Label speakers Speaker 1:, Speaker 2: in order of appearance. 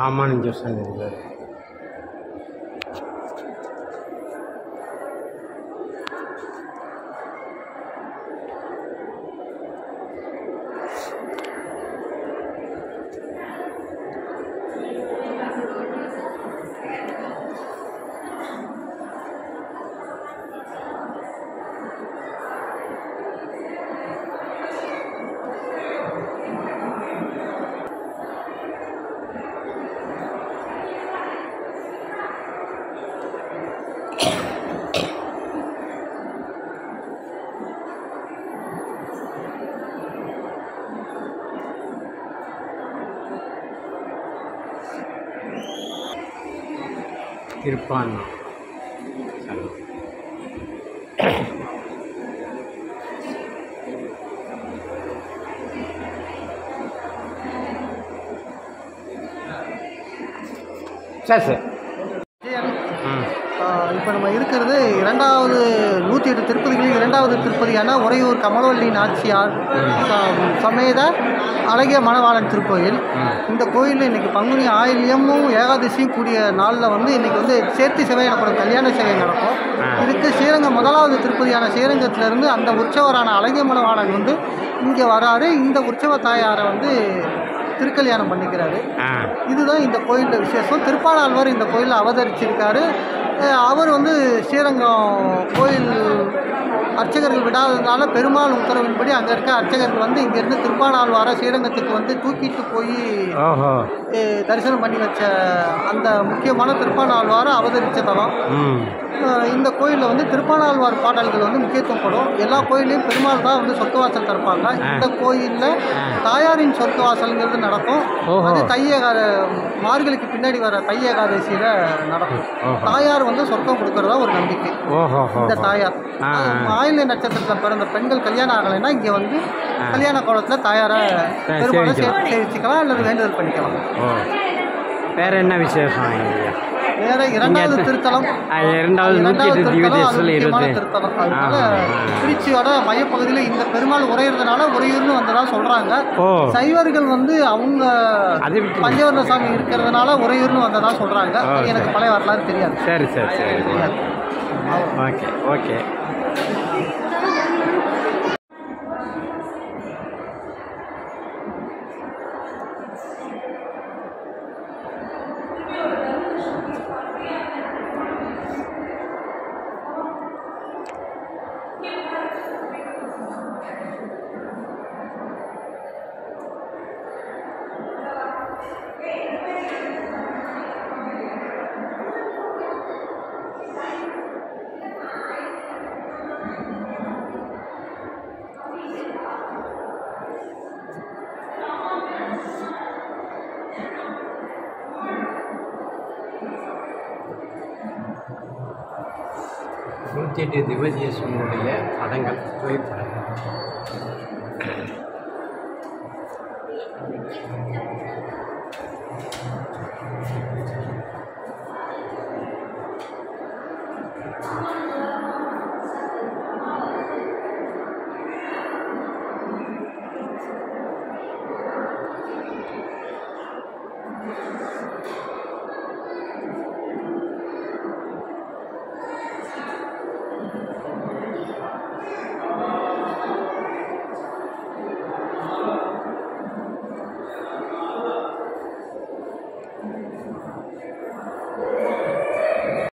Speaker 1: ராமானுஜ சன்னதியில் திருப்பான்னா சன்னம் sir sir ம்
Speaker 2: இப்போ நம்ம இருக்கிறது இரண்டாவது நூற்றி எட்டு திருப்பதிகளில் இரண்டாவது திருப்பதியான உறையூர் கமலவல்லி நாச்சியார் ச- சமேத அழகிய மணவாளன் திருக்கோயில் இந்த கோயிலில் இன்னைக்கு பங்குனி ஆயில்யமும் ஏகாதசியும் கூடிய நாளில் வந்து இன்னைக்கு வந்து சேர்த்து சேவை எனப்படும் கல்யாண சேவை நடக்கும் இதுக்கு ஸ்ரீரங்கம் முதலாவது திருப்பதியான ஸ்ரீரங்கத்திலிருந்து அந்த உற்சவரான அழகிய மணவாளன் வந்து இங்கே வராரு இந்த உற்சவ தாயாரை வந்து திருக்கல்யாணம் பண்ணிக்கிறாரு
Speaker 1: ஆ
Speaker 2: இதுதான் இந்த கோயிலில் விசேஷம் திருப்பாலாழ்வார் இந்த கோயிலில் அவதரிச்சிருக்காரு அஹ் அவர் வந்து ஸ்ரீரங்கம் கோயில் அர்ச்சகர்கள் விடாததுனால பெருமாள் உத்தரவின்படி அங்கே இருக்க அர்ச்சகர்கள் வந்து இங்கேருந்து திருப்பாலாழ்வாரை ஸ்ரீரங்கத்துக்கு வந்து தூக்கிட்டு போய்
Speaker 1: ஓஹோ
Speaker 2: அஹ் தரிசனம் பண்ணி வச்ச அந்த முக்கியமான திருப்பாலாழ்வாரை அவதரித்த தலம்
Speaker 1: ம்
Speaker 2: அஹ் இந்த கோயிலில் வந்து திருப்பாலாழ்வார் பாடல்கள் வந்து முக்கியத்துவம் படும் எல்லா கோயிலையும் பெருமாள் தான் வந்து சொர்க்கவாசல் திறப்பாங்க இந்த கோயிலில் தாயாரின் சொர்க்கவாசல்ங்கிறது நடக்கும்
Speaker 1: ஓஹோ.
Speaker 2: அது தை ஏகாத மார்கழிக்கு பின்னாடி வர தை ஏகாதசியில் நடக்கும்
Speaker 1: ஓஹோ.
Speaker 2: தாயார் வந்து சொர்க்கம் கொடுக்கறதா ஒரு நம்பிக்கை
Speaker 1: ஓஹோ
Speaker 2: இந்த தாயார்
Speaker 1: ஆ, ஆ.
Speaker 2: ஆயில நட்சத்திரத்தில் பிறந்த பெண்கள் கல்யாணம் ஆகலைன்னா இங்கே வந்து கல்யாண கோலத்தில் தாயாரை
Speaker 1: சே-
Speaker 2: பெருமாளை
Speaker 1: சேவிக்கலாம்.
Speaker 2: சே- சேவிச்சுக்கலாம் அல்லது வேண்டுதல் பண்ணிக்கலாம்
Speaker 1: ஓ வேற என்ன விசேஷம் இங்கே
Speaker 2: வேற இரண்டாவது
Speaker 1: எத்த-
Speaker 2: திருத்தலம்
Speaker 1: ஆ, இரண்டாவது நூற்றி
Speaker 2: இரண்டாவது
Speaker 1: எட்டு
Speaker 2: திருத்தலம் அது
Speaker 1: திவ்யதேசத்தில்
Speaker 2: முக்கியமான
Speaker 1: இருபது
Speaker 2: திருத்தலம் அதனால
Speaker 1: ஆ, ஆ.
Speaker 2: திருச்சியோட மையப்பகுதியில் இந்த பெருமாள் உரையிறதுனால உறையூர்னு வந்ததா சொல்றாங்க
Speaker 1: ஓ
Speaker 2: சைவர்கள் வந்து அவங்க
Speaker 1: அது விட்டு
Speaker 2: பஞ்சவர்ண சாமி இருக்கிறதுனால உறையூர்னு வந்ததா சொல்றாங்க
Speaker 1: ஓ,
Speaker 2: அது எனக்கு பழைய வரலாறு தெரியாது
Speaker 1: சரி சரி சரி ஓகே ஓகே நூற்றி எட்டு திவ்யதேசனுடைய படங்கள் புகைப்படங்கள்